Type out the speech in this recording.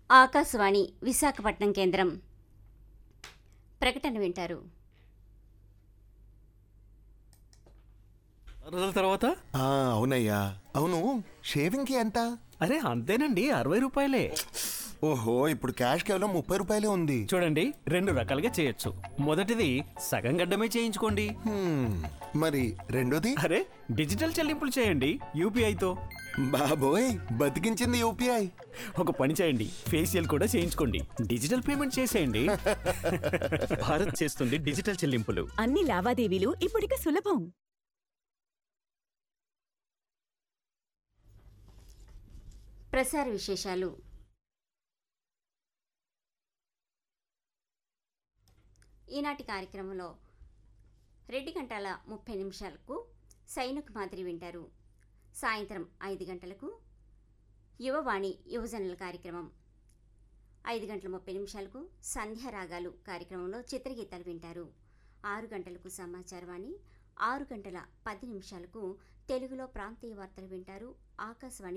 ఆకాశవాణి విశాఖపట్నం కేంద్రం ప్రకటన వింటారు రోజుల తర్వాత ఆ, అవునయ్యా అవును షేవింగ్కి ఎంత అరే అంతేనండి అరవై రూపాయలే ఓహో ఇప్పుడు క్యాష్ కేవలం ముప్పై రూపాయలే ఉంది చూడండి రెండు రకాలుగా చేయొచ్చు మొదటిది సగం గడ్డమే చేయించుకోండి హ్మ్, మరి రెండోది అరే డిజిటల్ చెల్లింపులు చేయండి యూపీఐతో బాబోయ్ బతికించింది యూపీఐ ఒక పని చేయండి ఫేషియల్ కూడా చేయించుకోండి డిజిటల్ పేమెంట్ చేసేయండి భారత్ చేస్తుంది డిజిటల్ చెల్లింపులు అన్ని లావాదేవీలు ఇప్పుడిక సులభం ప్రసార విశేషాలు ఈనాటి కార్యక్రమంలో రెండు గంటల ముప్పై నిమిషాలకు సైనిక్ మాదిరి వింటారు సాయంత్రం ఐదు గంటలకు యువవాణి యువజనుల కార్యక్రమం ఐదు గంటల ముప్పై నిమిషాలకు సంధ్యారాగాలు కార్యక్రమంలో చిత్రగీతాలు వింటారు ఆరు గంటలకు సమాచారవాణి ఆరు గంటల పది నిమిషాలకు తెలుగులో ప్రాంతీయ వార్తలు వింటారు ఆకాశవాణి